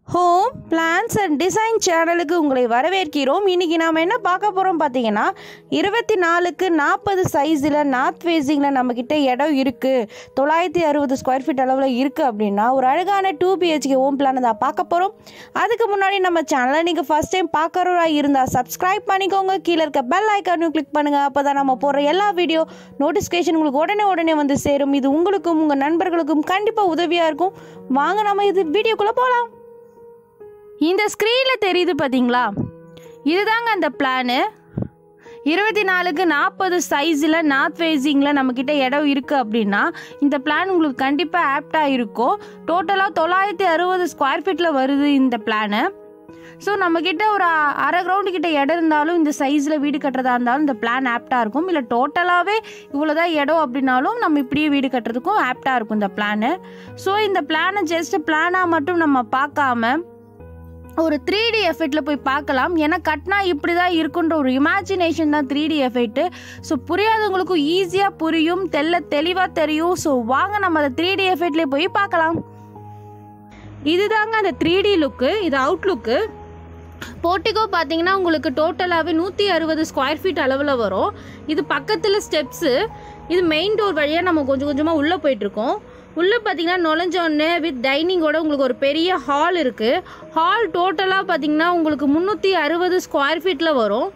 home plants and design சேனலுக்கு உங்களை வரவேற்கிறோம் இன்றைக்கி நாம் என்ன பார்க்க போகிறோம் பார்த்தீங்கன்னா இருபத்தி நாலுக்கு நாற்பது சைஸில் நார்த் ஃபேஸிங்கில் நம்மக்கிட்ட இடம் இருக்குது தொள்ளாயிரத்தி அறுபது ஸ்கொயர் ஃபீட் அளவில் இருக்குது அப்படின்னா ஒரு அழகான டூ பிஹெச்கே ஹோம் பிளானை தான் பார்க்க போகிறோம் அதுக்கு முன்னாடி நம்ம சேனலை நீங்கள் ஃபஸ்ட் டைம் பார்க்குறவரா இருந்தால் சப்ஸ்கிரைப் பண்ணிக்கோங்க கீழே இருக்க பெல் ஐக்கானையும் கிளிக் பண்ணுங்கள் அப்போ தான் நம்ம போடுற எல்லா வீடியோ நோட்டிஃபிகேஷன் உங்களுக்கு உடனே உடனே வந்து சேரும் இது உங்களுக்கும் உங்கள் நண்பர்களுக்கும் கண்டிப்பாக உதவியாக இருக்கும் வாங்க நம்ம இது வீடியோக்குள்ளே போகலாம் இந்த ஸ்க்ரீனில் தெரியுது பார்த்தீங்களா இதுதாங்க அந்த பிளானு இருபத்தி நாலுக்கு நாற்பது சைஸில் நார்த் ஃபேஸிங்கில் நம்மக்கிட்ட இடம் இருக்குது அப்படின்னா இந்த பிளான் உங்களுக்கு கண்டிப்பாக ஆப்டாக இருக்கும் டோட்டலாக தொள்ளாயிரத்தி அறுபது ஸ்கொயர் ஃபீட்டில் வருது இந்த பிளானு ஸோ நம்மக்கிட்ட ஒரு அ- அரை கிரவுண்டு கிட்ட இடம் இருந்தாலும் இந்த சைஸில் வீடு கட்டுறதா இருந்தாலும் இந்த பிளான் ஆப்டாக இருக்கும் இல்லை டோட்டலாகவே இவ்வளோதான் இடம் அப்படின்னாலும் நம்ம இப்படியே வீடு கட்டுறதுக்கும் ஆப்டாக இருக்கும் இந்த பிளானு ஸோ இந்த பிளானை ஜஸ்ட் பிளானாக மட்டும் நம்ம பார்க்காம ஒரு த்ரீ டி எஃபெக்டில் போய் பார்க்கலாம் ஏன்னா கட்டினா இப்படி தான் இருக்குன்ற ஒரு இமேஜினேஷன் தான் த்ரீ டி எஃபெக்ட்டு ஸோ புரியாதவங்களுக்கும் ஈஸியாக புரியும் தெல்ல தெளிவாக தெரியும் ஸோ வாங்க நம்ம அதை த்ரீ டி எஃபெக்ட்லேயே போய் பார்க்கலாம் இதுதாங்க அந்த த்ரீ டி லுக்கு இது அவுட்லுக்கு போர்ட்டிகோ பார்த்தீங்கன்னா உங்களுக்கு டோட்டலாகவே நூற்றி அறுபது ஸ்கொயர் ஃபீட் அளவில் வரும் இது பக்கத்தில் ஸ்டெப்ஸு இது மெயின் டோர் வழியாக நம்ம கொஞ்சம் கொஞ்சமாக உள்ளே போயிட்டுருக்கோம் உள்ளே பார்த்தீங்கன்னா நுழைஞ்சோடனே வித் டைனிங்கோட உங்களுக்கு ஒரு பெரிய ஹால் இருக்குது ஹால் டோட்டலாக பார்த்தீங்கன்னா உங்களுக்கு முந்நூற்றி அறுபது ஸ்கொயர் ஃபீட்டில் வரும்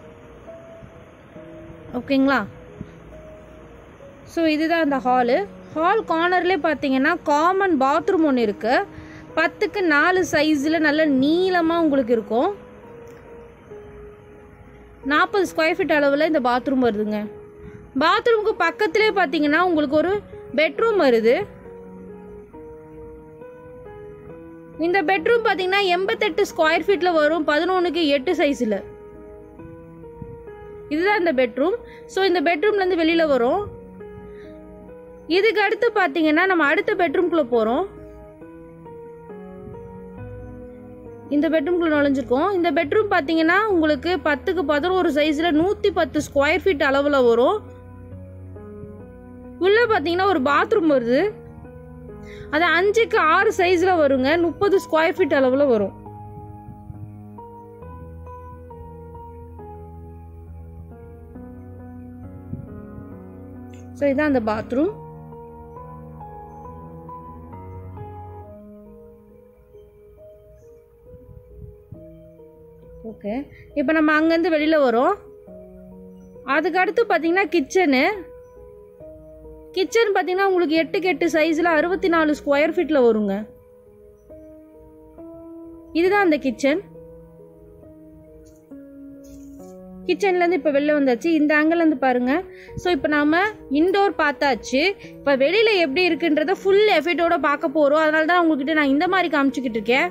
ஓகேங்களா ஸோ இதுதான் அந்த ஹாலு ஹால் கார்னர்லேயே பார்த்தீங்கன்னா காமன் பாத்ரூம் ஒன்று இருக்குது பத்துக்கு நாலு சைஸில் நல்ல நீளமாக உங்களுக்கு இருக்கும் நாற்பது ஸ்கொயர் ஃபீட் அளவில் இந்த பாத்ரூம் வருதுங்க பாத்ரூமுக்கு பக்கத்துலேயே பார்த்தீங்கன்னா உங்களுக்கு ஒரு பெட்ரூம் வருது இந்த பெட்ரூம் பார்த்தீங்கன்னா எண்பத்தெட்டு ஸ்கொயர் ஃபீட்டில் வரும் பதினொன்றுக்கு எட்டு சைஸில் இதுதான் இந்த பெட்ரூம் ஸோ இந்த பெட்ரூம்லேருந்து வெளியில் வரும் இதுக்கு அடுத்து பார்த்தீங்கன்னா நம்ம அடுத்த பெட்ரூம்குள்ளே போகிறோம் இந்த பெட்ரூம்குள்ளே நுழைஞ்சிருக்கோம் இந்த பெட்ரூம் பார்த்தீங்கன்னா உங்களுக்கு பத்துக்கு பதினோரு சைஸில் நூற்றி பத்து ஸ்கொயர் ஃபீட் அளவில் வரும் உள்ளே பார்த்தீங்கன்னா ஒரு பாத்ரூம் வருது அது அஞ்சுக்கு ஆறு சைஸில் வருங்க முப்பது ஸ்கொயர் ஃபீட் அளவில் வரும் ஸோ இதான் அந்த பாத்ரூம் ஓகே இப்போ நம்ம அங்கேருந்து வெளியில் வரோம் அதுக்கு அடுத்து பார்த்தீங்கன்னா கிச்சனு கிச்சன் பார்த்தீங்கன்னா உங்களுக்கு எட்டுக்கு எட்டு சைஸில் அறுபத்தி நாலு ஸ்கொயர் ஃபீட்டில் வருங்க இதுதான் அந்த கிச்சன் கிச்சன்லேருந்து இப்போ வெளில வந்தாச்சு இந்த ஆங்கிள்லேருந்து பாருங்க ஸோ இப்போ நாம இன்டோர் பார்த்தாச்சு இப்போ வெளியில் எப்படி இருக்குன்றத ஃபுல் எஃபெக்டோட பார்க்க போகிறோம் அதனால தான் உங்ககிட்ட நான் இந்த மாதிரி காமிச்சிக்கிட்டு இருக்கேன்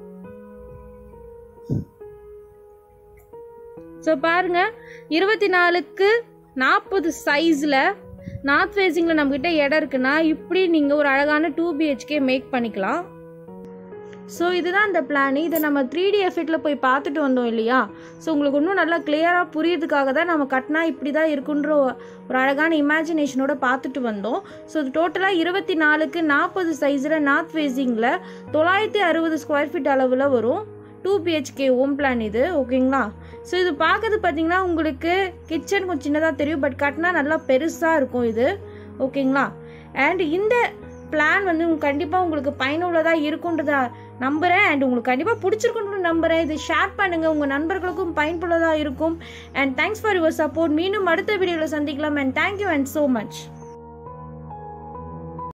ஸோ பாருங்க இருபத்தி நாலுக்கு நாற்பது சைஸில் நார்த் ஃபேஸிங்கில் நம்மக்கிட்ட இடம் இருக்குன்னா இப்படி நீங்கள் ஒரு அழகான டூ பிஹெச்கே மேக் பண்ணிக்கலாம் ஸோ இதுதான் அந்த பிளான் இதை நம்ம த்ரீ டி எஃபெக்டில் போய் பார்த்துட்டு வந்தோம் இல்லையா ஸோ உங்களுக்கு இன்னும் நல்லா கிளியராக புரியறதுக்காக தான் நம்ம கட்டினா இப்படி தான் இருக்குன்ற ஒ- ஒரு அழகான இமேஜினேஷனோட பார்த்துட்டு வந்தோம் ஸோ இது டோட்டலாக இருபத்தி நாலுக்கு நாற்பது சைஸில் நார்த் ஃபேஸிங்கில் தொள்ளாயிரத்தி அறுபது ஸ்கொயர் ஃபீட் அளவில் வரும் டூ பிஹெச்கே ஹோம் பிளான் இது ஓகேங்களா ஸோ இது பார்க்கறது பார்த்தீங்கன்னா உங்களுக்கு கிச்சன் கொஞ்சம் சின்னதாக தெரியும் பட் கட்டினா நல்லா பெருசாக இருக்கும் இது ஓகேங்களா அண்ட் இந்த பிளான் வந்து உங்களுக்கு கண்டிப்பாக உங்களுக்கு பயனுள்ளதாக இருக்குன்றத நம்புகிறேன் அண்ட் உங்களுக்கு கண்டிப்பாக பிடிச்சிருக்குன்னு நம்புகிறேன் இது ஷேர் பண்ணுங்கள் உங்கள் நண்பர்களுக்கும் பயனுள்ளதாக இருக்கும் and thanks for your support மீண்டும் அடுத்த வீடியோவில் சந்திக்கலாம் and thank you and so much